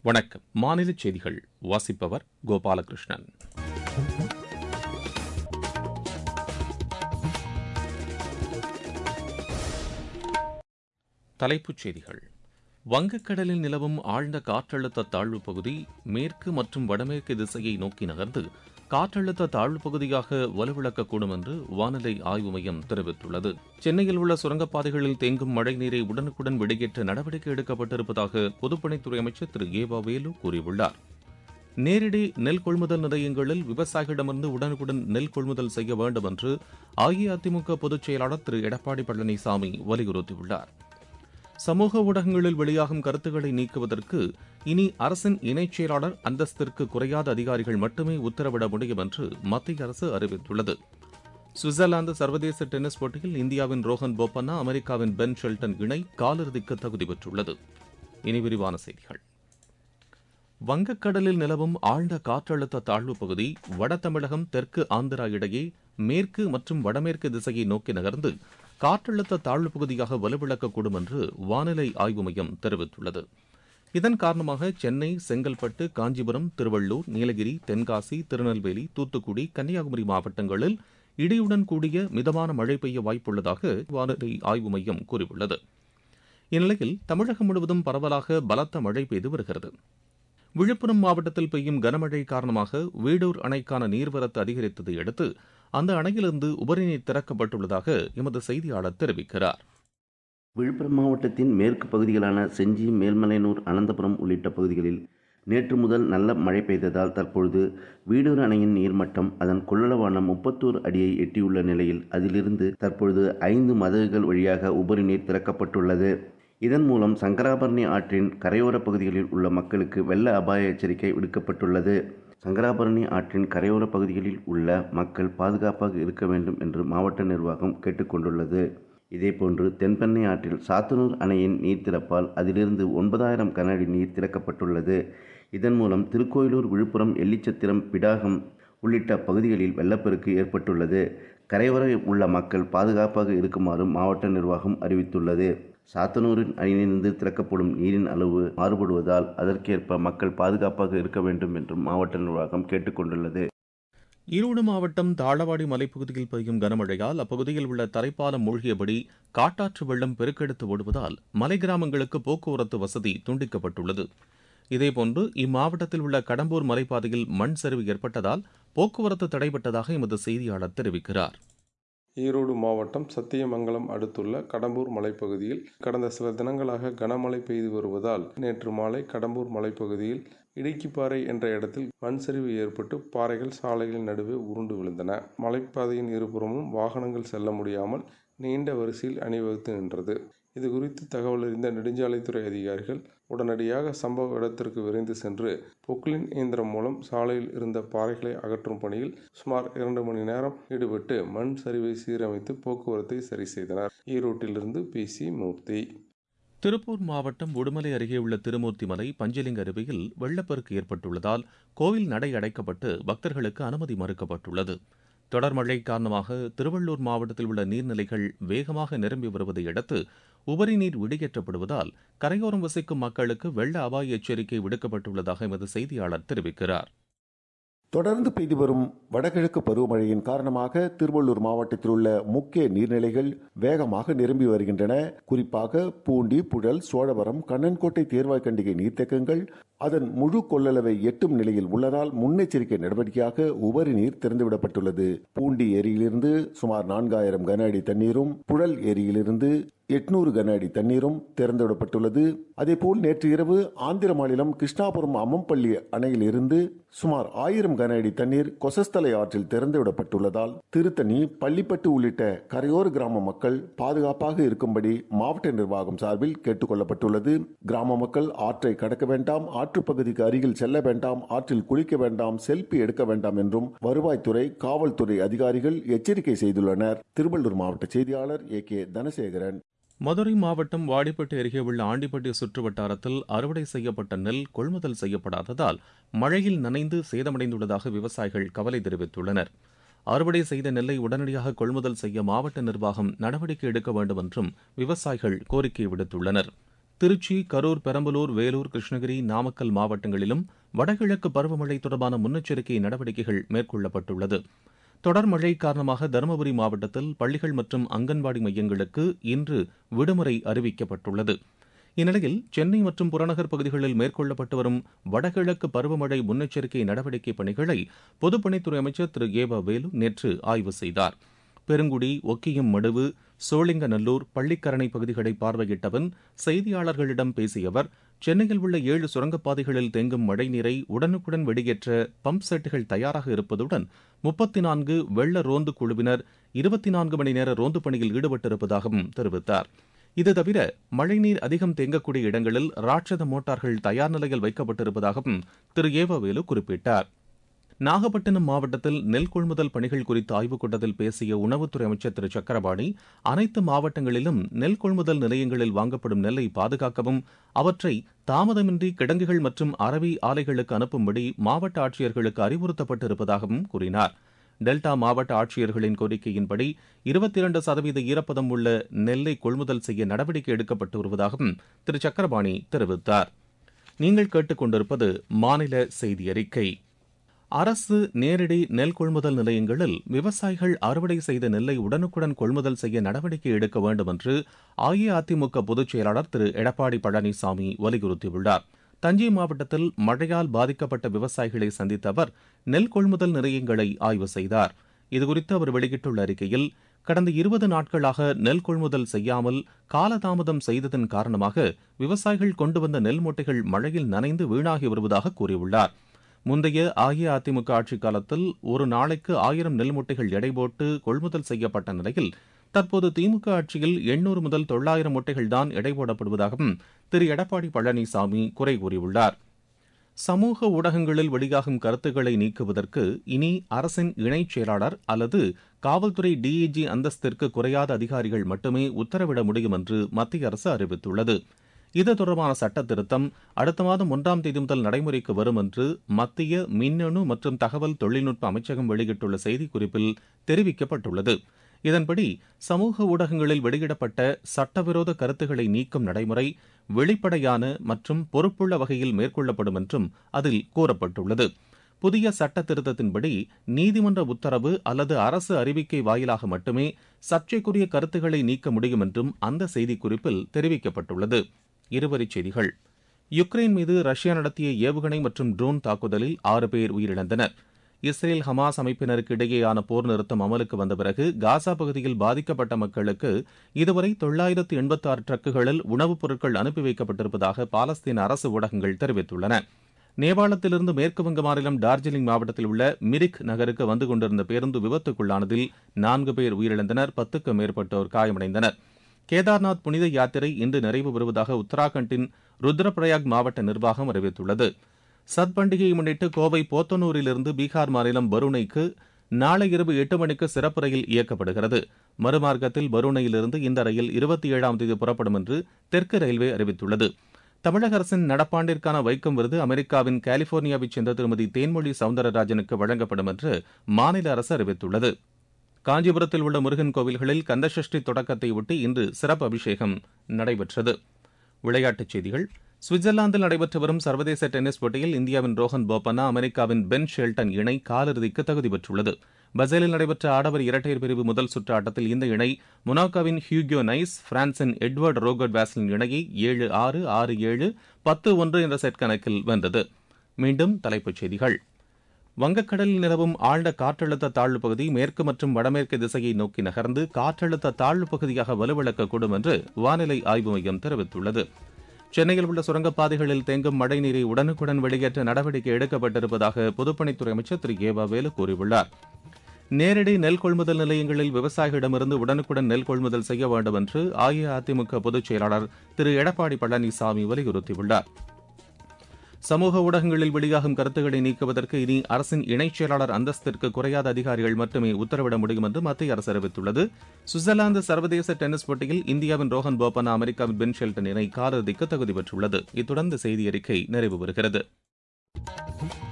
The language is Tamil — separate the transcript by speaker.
Speaker 1: வணக்கம் மாநில செய்திகள் வாசிப்பவர் கோபாலகிருஷ்ணன் தலைப்புச் செய்திகள் வங்கக்கடலில் நிலவும் ஆழ்ந்த காற்றழுத்த தாழ்வுப் பகுதி மேற்கு மற்றும் வடமேற்கு திசையை நோக்கி நகர்ந்து காற்றழுத்த தாழ்வுப் பகுதியாக வலுவிழக்கக்கூடும் என்று வானிலை ஆய்வு மையம் தெரிவித்துள்ளது சென்னையில் உள்ள சுரங்கப்பாதைகளில் தேங்கும் மழைநீரை உடனுக்குடன் வெளியேற்ற நடவடிக்கை எடுக்கப்பட்டிருப்பதாக பொதுப்பணித்துறை அமைச்சர் திரு ஏவா வேலு கூறியுள்ளார் நேரடி நெல் கொள்முதல் நிலையங்களில் விவசாயிகளிடமிருந்து உடனுக்குடன் நெல் கொள்முதல் செய்ய வேண்டும் என்று அஇஅதிமுக பொதுச் செயலாளர் திரு எடப்பாடி பழனிசாமி வலியுறுத்தியுள்ளார் சமூக ஊடகங்களில் வெளியாகும் கருத்துக்களை நீக்குவதற்கு இனி அரசின் இணைச் செயலாளர் அந்தஸ்திற்கு குறையாத அதிகாரிகள் மட்டுமே உத்தரவிட முடியும் என்று மத்திய அரசு அறிவித்துள்ளது சுவிட்சர்லாந்து சர்வதேச டென்னிஸ் போட்டியில் இந்தியாவின் ரோஹன் போப்பண்ணா அமெரிக்காவின் பென் ஷெல்டன் இணை காலிறுதிக்கு தகுதி பெற்றுள்ளது இனி விரிவான செய்திகள் வங்கக்கடலில் நிலவும் ஆழ்ந்த காற்றழுத்த தாழ்வு பகுதி வட தமிழகம் தெற்கு ஆந்திரா இடையே மேற்கு மற்றும் வடமேற்கு திசையை நோக்கி நகர்ந்து காற்றழுத்த தாழ்வு பகுதியாக வலுவிழக்கக்கூடும் என்று வானிலை ஆய்வு மையம் தெரிவித்துள்ளது இதன் காரணமாக சென்னை செங்கல்பட்டு காஞ்சிபுரம் திருவள்ளூர் நீலகிரி தென்காசி திருநெல்வேலி தூத்துக்குடி கன்னியாகுமரி மாவட்டங்களில் இடியுடன் கூடிய மிதமான மழை பெய்ய வாய்ப்புள்ளதாக வானிலை ஆய்வு மையம் கூறியுள்ளது இந்நிலையில் தமிழகம் முழுவதும் பரவலாக பலத்த மழை பெய்து வருகிறது விழுப்புரம் மாவட்டத்தில் பெய்யும் கனமழை காரணமாக வீடூர் அணைக்கான நீர்வரத்து அதிகரித்ததை அடுத்து அந்த அணையிலிருந்து உபரிநீர் திறக்கப்பட்டுள்ளதாக எமது செய்தியாளர் தெரிவிக்கிறார்
Speaker 2: விழுப்புரம் மாவட்டத்தின் மேற்கு பகுதிகளான செஞ்சி மேல்மலையனூர் அனந்தபுரம் உள்ளிட்ட பகுதிகளில் நேற்று முதல் நல்ல மழை பெய்ததால் தற்பொழுது வீடூர் அணையின் நீர்மட்டம் அதன் கொள்ளளவான முப்பத்தோரு அடியை எட்டியுள்ள நிலையில் அதிலிருந்து தற்பொழுது ஐந்து மதகுகள் வழியாக உபரி நீர் திறக்கப்பட்டுள்ளது இதன் மூலம் சங்கராபரணி ஆற்றின் கரையோர பகுதிகளில் உள்ள மக்களுக்கு வெள்ள அபாய எச்சரிக்கை விடுக்கப்பட்டுள்ளது சங்கராபரணி ஆற்றின் கரையோர பகுதிகளில் உள்ள மக்கள் பாதுகாப்பாக இருக்க வேண்டும் என்று மாவட்ட நிர்வாகம் கேட்டுக்கொண்டுள்ளது இதேபோன்று தென்பெண்ணை ஆற்றில் சாத்தனூர் அணையின் நீர் திறப்பால் அதிலிருந்து ஒன்பதாயிரம் கன அடி நீர் திறக்கப்பட்டுள்ளது இதன் மூலம் திருக்கோயிலூர் விழுப்புரம் எல்லிச்சத்திரம் பிடாகம் உள்ளிட்ட பகுதிகளில் வெள்ளப்பெருக்கு ஏற்பட்டுள்ளது கரையோர உள்ள மக்கள் பாதுகாப்பாக இருக்குமாறு மாவட்ட நிர்வாகம் அறிவித்துள்ளது சாத்தனூரின் அணியிலிருந்து திறக்கப்படும் நீரின் அளவு மாறுபடுவதால் அதற்கேற்ப மக்கள் பாதுகாப்பாக இருக்க வேண்டும் என்றும் மாவட்ட நிர்வாகம் கேட்டுக்கொண்டுள்ளது
Speaker 1: ஈரோடு மாவட்டம் தாளவாடி மலைப்பகுதியில் பெய்யும் கனமழையால் அப்பகுதியில் உள்ள தரைப்பாலம் மூழ்கியபடி காட்டாற்று வெள்ளம் பெருக்கெடுத்து ஓடுவதால் மலை கிராமங்களுக்கு போக்குவரத்து வசதி துண்டிக்கப்பட்டுள்ளது இதேபோன்று இம்மாவட்டத்தில் உள்ள கடம்பூர் மலைப்பாதையில் மண் சரிவு ஏற்பட்டதால் போக்குவரத்து தடைபட்டதாக எமது செய்தியாளர் தெரிவிக்கிறார்
Speaker 3: ஈரோடு மாவட்டம் சத்தியமங்கலம் அடுத்துள்ள கடம்பூர் மலைப்பகுதியில் கடந்த சில தினங்களாக கனமழை பெய்து வருவதால் நேற்று மாலை கடம்பூர் மலைப்பகுதியில் இடுக்கிப்பாறை என்ற இடத்தில் மண் சரிவு ஏற்பட்டு பாறைகள் சாலைகளின் நடுவே உருண்டு விழுந்தன மலைப்பாதையின் இருபுறமும் வாகனங்கள் செல்ல முடியாமல் நீண்ட வரிசையில் அணிவகுத்து நின்றது இது குறித்து தகவல் அறிந்த நெடுஞ்சாலைத்துறை அதிகாரிகள் உடனடியாக சம்பவ இடத்திற்கு விரைந்து சென்று பொக்லின் இயந்திரம் மூலம் சாலையில் இருந்த பாறைகளை அகற்றும் பணியில் சுமார் இரண்டு மணி நேரம் ஈடுபட்டு மண் சரிவை சீரமைத்து போக்குவரத்தை சரி செய்தனர் ஈரோட்டிலிருந்து பி சி மூர்த்தி
Speaker 1: திருப்பூர் மாவட்டம் உடுமலை அருகே உள்ள திருமூர்த்தி மலை பஞ்சலிங்க அருவியில் வெள்ளப்பெருக்கு ஏற்பட்டுள்ளதால் கோவில் நடை அடைக்கப்பட்டு பக்தர்களுக்கு அனுமதி மறுக்கப்பட்டுள்ளது தொடர் மழை காரணமாக திருவள்ளூர் மாவட்டத்தில் உள்ள நீர்நிலைகள் வேகமாக நிரம்பி வருவதை அடுத்து உபரி நீர் வெளியேற்றப்படுவதால் கரையோரம் வசிக்கும் மக்களுக்கு வெள்ள அபாய எச்சரிக்கை விடுக்கப்பட்டுள்ளதாக எமது செய்தியாளர் தெரிவிக்கிறார்
Speaker 4: தொடர்ந்து பெய்து வரும் வடகிழக்கு பருவமழையின் காரணமாக திருவள்ளூர் மாவட்டத்தில் உள்ள முக்கிய நீர்நிலைகள் வேகமாக நிரம்பி வருகின்றன குறிப்பாக பூண்டி புழல் சோழவரம் கண்ணன்கோட்டை தேர்வாய்க்கண்டிகை நீர்த்தேக்கங்கள் அதன் முழு கொள்ளளவை எட்டும் நிலையில் உள்ளதால் முன்னெச்சரிக்கை நடவடிக்கையாக உபரி நீர் திறந்துவிடப்பட்டுள்ளது பூண்டி ஏரியிலிருந்து சுமார் நான்காயிரம் கன அடி தண்ணீரும் புழல் ஏரியிலிருந்து எட்நூறு கன அடி தண்ணீரும் திறந்துவிடப்பட்டுள்ளது அதேபோல் நேற்று இரவு ஆந்திர மாநிலம் கிருஷ்ணாபுரம் அம்மம்பள்ளி அணையில் இருந்து சுமார் ஆயிரம் கன அடி தண்ணீர் கொசஸ்தலை ஆற்றில் திறந்துவிடப்பட்டுள்ளதால் திருத்தணி பள்ளிப்பட்டு உள்ளிட்ட கரையோர கிராம மக்கள் பாதுகாப்பாக இருக்கும்படி மாவட்ட நிர்வாகம் சார்பில் கேட்டுக் கொள்ளப்பட்டுள்ளது கிராம மக்கள் ஆற்றை கடக்க வேண்டாம் ஆற்றுப்பகுதிக்கு அருகில் செல்ல வேண்டாம் ஆற்றில் குளிக்க வேண்டாம் செல்பி எடுக்க வேண்டாம் என்றும் வருவாய்த்துறை காவல்துறை அதிகாரிகள் எச்சரிக்கை செய்துள்ளனர் திருவள்ளூர் மாவட்ட செய்தியாளர் ஏ கே தனசேகரன்
Speaker 1: மதுரை மாவட்டம் வாடிப்பட்டி அருகே உள்ள ஆண்டிப்பட்டி சுற்று வட்டாரத்தில் அறுவடை செய்யப்பட்ட நெல் கொள்முதல் செய்யப்படாததால் மழையில் நனைந்து சேதமடைந்துள்ளதாக விவசாயிகள் கவலை தெரிவித்துள்ளனர் அறுவடை செய்த நெல்லை உடனடியாக கொள்முதல் செய்ய மாவட்ட நிர்வாகம் நடவடிக்கை எடுக்க வேண்டும் என்றும் விவசாயிகள் கோரிக்கை விடுத்துள்ளனர் திருச்சி கரூர் பெரம்பலூர் வேலூர் கிருஷ்ணகிரி நாமக்கல் மாவட்டங்களிலும் வடகிழக்கு பருவமழை தொடர்பான முன்னெச்சரிக்கை நடவடிக்கைகள் மேற்கொள்ளப்பட்டுள்ளது தொடர் மழை காரணமாக தருமபுரி மாவட்டத்தில் பள்ளிகள் மற்றும் அங்கன்வாடி மையங்களுக்கு இன்று விடுமுறை அறிவிக்கப்பட்டுள்ளது இந்நிலையில் சென்னை மற்றும் புறநகர் பகுதிகளில் மேற்கொள்ளப்பட்டு வரும் வடகிழக்கு பருவமழை முன்னெச்சரிக்கை நடவடிக்கை பணிகளை பொதுப்பணித்துறை அமைச்சர் திரு ஏ வ வேலு நேற்று ஆய்வு செய்தார் பெருங்குடி ஒக்கியம் மடுவு சோளிங்கநல்லூர் பள்ளிக்கரணை பகுதிகளை பார்வையிட்டவன் செய்தியாளர்களிடம் பேசிய அவர் சென்னையில் உள்ள ஏழு சுரங்கப்பாதைகளில் தேங்கும் மழைநீரை உடனுக்குடன் வெளியேற்ற பம்ப் செட்டுகள் தயாராக இருப்பதுடன் முப்பத்தி நான்கு வெள்ள ரோந்து குழுவினர் இருபத்தி நான்கு மணி நேர ரோந்து பணியில் ஈடுபட்டிருப்பதாகவும் தெரிவித்தார் இது தவிர மழைநீர் அதிகம் தேங்கக்கூடிய இடங்களில் ராட்சத மோட்டார்கள் தயார் நிலையில் வைக்கப்பட்டிருப்பதாகவும் திரு ஏவவேலு குறிப்பிட்டார் நாகப்பட்டினம் மாவட்டத்தில் நெல் கொள்முதல் பணிகள் குறித்த ஆய்வுக் கூட்டத்தில் பேசிய உணவுத்துறை அமைச்சர் திரு சக்கரபாணி அனைத்து மாவட்டங்களிலும் நெல் கொள்முதல் நிலையங்களில் வாங்கப்படும் நெல்லை பாதுகாக்கவும் அவற்றை தாமதமின்றி கிடங்குகள் மற்றும் அரவி ஆலைகளுக்கு அனுப்பும்படி மாவட்ட ஆட்சியர்களுக்கு அறிவுறுத்தப்பட்டிருப்பதாகவும் கூறினார் டெல்டா மாவட்ட ஆட்சியர்களின் கோரிக்கையின்படி இருபத்தி இரண்டு சதவீத ஈரப்பதம் உள்ள நெல்லை கொள்முதல் செய்ய நடவடிக்கை எடுக்கப்பட்டு வருவதாகவும் திரு சக்கரபாணி தெரிவித்தார் நீங்கள் கேட்டுக்கொண்டிருப்பது மாநில செய்தி அறிக்கை அரசு நேரடி நெல் கொள்முதல் நிலையங்களில் விவசாயிகள் அறுவடை செய்த நெல்லை உடனுக்குடன் கொள்முதல் செய்ய நடவடிக்கை எடுக்க வேண்டும் என்று அஇஅதிமுக பொதுச் செயலாளர் திரு எடப்பாடி பழனிசாமி வலியுறுத்தியுள்ளார் தஞ்சை மாவட்டத்தில் மழையால் பாதிக்கப்பட்ட விவசாயிகளை சந்தித்த அவர் நெல் கொள்முதல் நிலையங்களை ஆய்வு செய்தார் இதுகுறித்து அவர் வெளியிட்டுள்ள அறிக்கையில் கடந்த இருபது நாட்களாக நெல் கொள்முதல் செய்யாமல் காலதாமதம் செய்ததன் காரணமாக விவசாயிகள் கொண்டு வந்த நெல் மூட்டைகள் மழையில் நனைந்து வீணாகி வருவதாக கூறியுள்ளார் முந்தைய அஇஅதிமுக ஆட்சிக் காலத்தில் ஒரு நாளைக்கு ஆயிரம் நெல் மூட்டைகள் எடை போட்டு கொள்முதல் செய்யப்பட்ட நிலையில் தற்போது திமுக ஆட்சியில் எண்ணூறு முதல் தொள்ளாயிரம் மூட்டைகள் தான் எடை போடப்படுவதாகவும் திரு எடப்பாடி பழனிசாமி குறை கூறியுள்ளார் சமூக ஊடகங்களில் வெளியாகும் கருத்துக்களை நீக்குவதற்கு இனி அரசின் இணைச் செயலாளர் அல்லது காவல்துறை டிஐஜி அந்தஸ்திற்கு குறையாத அதிகாரிகள் மட்டுமே உத்தரவிட முடியும் என்று மத்திய அரசு அறிவித்துள்ளது இது தொடர்பான சட்ட திருத்தம் அடுத்த மாதம் ஒன்றாம் தேதி முதல் நடைமுறைக்கு வரும் என்று மத்திய மின்னணு மற்றும் தகவல் தொழில்நுட்ப அமைச்சகம் வெளியிட்டுள்ள செய்திக்குறிப்பில் தெரிவிக்கப்பட்டுள்ளது இதன்படி சமூக ஊடகங்களில் வெளியிடப்பட்ட சட்டவிரோத கருத்துக்களை நீக்கும் நடைமுறை வெளிப்படையான மற்றும் பொறுப்புள்ள வகையில் மேற்கொள்ளப்படும் என்றும் அதில் கூறப்பட்டுள்ளது புதிய சட்ட திருத்தத்தின்படி நீதிமன்ற உத்தரவு அல்லது அரசு அறிவிக்கை வாயிலாக மட்டுமே சர்ச்சைக்குரிய கருத்துக்களை நீக்க முடியும் என்றும் அந்த செய்திக்குறிப்பில் தெரிவிக்கப்பட்டுள்ளது இருவரிச் செய்திகள் யுக்ரைன் மீது ரஷ்யா நடத்திய ஏவுகணை மற்றும் ட்ரோன் தாக்குதலில் ஆறு பேர் உயிரிழந்தனர் இஸ்ரேல் ஹமாஸ் அமைப்பினருக்கு இடையேயான போர் நிறுத்தம் அமலுக்கு வந்த பிறகு காசா பகுதியில் பாதிக்கப்பட்ட மக்களுக்கு இதுவரை தொள்ளாயிரத்து எண்பத்தி ஆறு ட்ரக்குகளில் உணவுப் பொருட்கள் அனுப்பி வைக்கப்பட்டிருப்பதாக பாலஸ்தீன அரசு ஊடகங்கள் தெரிவித்துள்ளன நேபாளத்திலிருந்து மேற்குவங்க மாநிலம் டார்ஜிலிங் மாவட்டத்தில் உள்ள மிரிக் நகருக்கு வந்து கொண்டிருந்த பேருந்து விபத்துக்குள்ளானதில் நான்கு பேர் உயிரிழந்தனர் பத்துக்கும் மேற்பட்டோர் காயமடைந்தனர் கேதார்நாத் புனித யாத்திரை இன்று நிறைவு பெறுவதாக உத்தராகண்டின் ருத்ரபிரயாக் மாவட்ட நிர்வாகம் அறிவித்துள்ளது சத் பண்டிகையை முன்னிட்டு கோவை போத்தனூரிலிருந்து பீகார் மாநிலம் பருணைக்கு நாளை இரவு எட்டு மணிக்கு சிறப்பு ரயில் இயக்கப்படுகிறது மறுமார்க்கத்தில் பருணையிலிருந்து இந்த ரயில் இருபத்தி ஏழாம் தேதி புறப்படும் என்று தெற்கு ரயில்வே அறிவித்துள்ளது தமிழக அரசின் நடப்பாண்டிற்கான வைக்கம் விருது அமெரிக்காவின் கலிபோர்னியாவைச் சேர்ந்த திருமதி தேன்மொழி சவுந்தரராஜனுக்கு வழங்கப்படும் என்று மாநில அரசு அறிவித்துள்ளது காஞ்சிபுரத்தில் உள்ள முருகன் கோவில்களில் கந்தசஷ்டி தொடக்கத்தை ஒட்டி இன்று சிறப்பு அபிஷேகம் நடைபெற்றது விளையாட்டுச் செய்திகள் சுவிட்சர்லாந்தில் நடைபெற்று வரும் சர்வதேச டென்னிஸ் போட்டியில் இந்தியாவின் ரோஹன் போபண்ணா அமெரிக்காவின் பென் ஷெல்டன் இணை காலிறுதிக்கு தகுதி பெற்றுள்ளது பசேலில் நடைபெற்ற ஆடவர் இரட்டையர் பிரிவு முதல் சுற்று ஆட்டத்தில் இந்த இணை மொனாக்கோவின் ஹியூகியோ நைஸ் பிரான்சின் எட்வர்ட் ரோகர்ட் வேஸ்லின் இணையை ஏழு ஆறு ஆறு ஏழு பத்து ஒன்று என்ற செட் கணக்கில் வென்றது மீண்டும் தலைப்புச் செய்திகள் வங்கக்கடலில் நிலவும் ஆழ்ந்த காற்றழுத்த தாழ்வு பகுதி மேற்கு மற்றும் வடமேற்கு திசையை நோக்கி நகர்ந்து காற்றழுத்த தாழ்வு பகுதியாக வலுவிழக்கக்கூடும் என்று வானிலை ஆய்வு மையம் தெரிவித்துள்ளது சென்னையில் உள்ள சுரங்கப்பாதைகளில் தேங்கும் மழைநீரை உடனுக்குடன் வெளியேற்ற நடவடிக்கை எடுக்கப்பட்டிருப்பதாக பொதுப்பணித்துறை அமைச்சர் திரு ஏவா வேலு கூறியுள்ளார் நேரடி நெல் கொள்முதல் நிலையங்களில் விவசாயிகளிடமிருந்து உடனுக்குடன் நெல் கொள்முதல் செய்ய வேண்டும் என்று அஇஅதிமுக பொதுச் செயலாளர் திரு எடப்பாடி பழனிசாமி வலியுறுத்தியுள்ளார் சமூக ஊடகங்களில் வெளியாகும் கருத்துக்களை நீக்குவதற்கு இனி அரசின் இணைச் செயலாளர் அந்தஸ்திற்கு குறையாத அதிகாரிகள் மட்டுமே உத்தரவிட முடியும் என்று மத்திய அரசு அறிவித்துள்ளது சுவிட்சர்லாந்து சர்வதேச டென்னிஸ் போட்டியில் இந்தியாவின் ரோஹன் போபண்ணா அமெரிக்காவின் பென் ஷெல்டன் இணை காலிறுதிக்கு தகுதி பெற்றுள்ளது இத்துடன் இந்த செய்தி அறிக்கை நிறைவு பெறுகிறது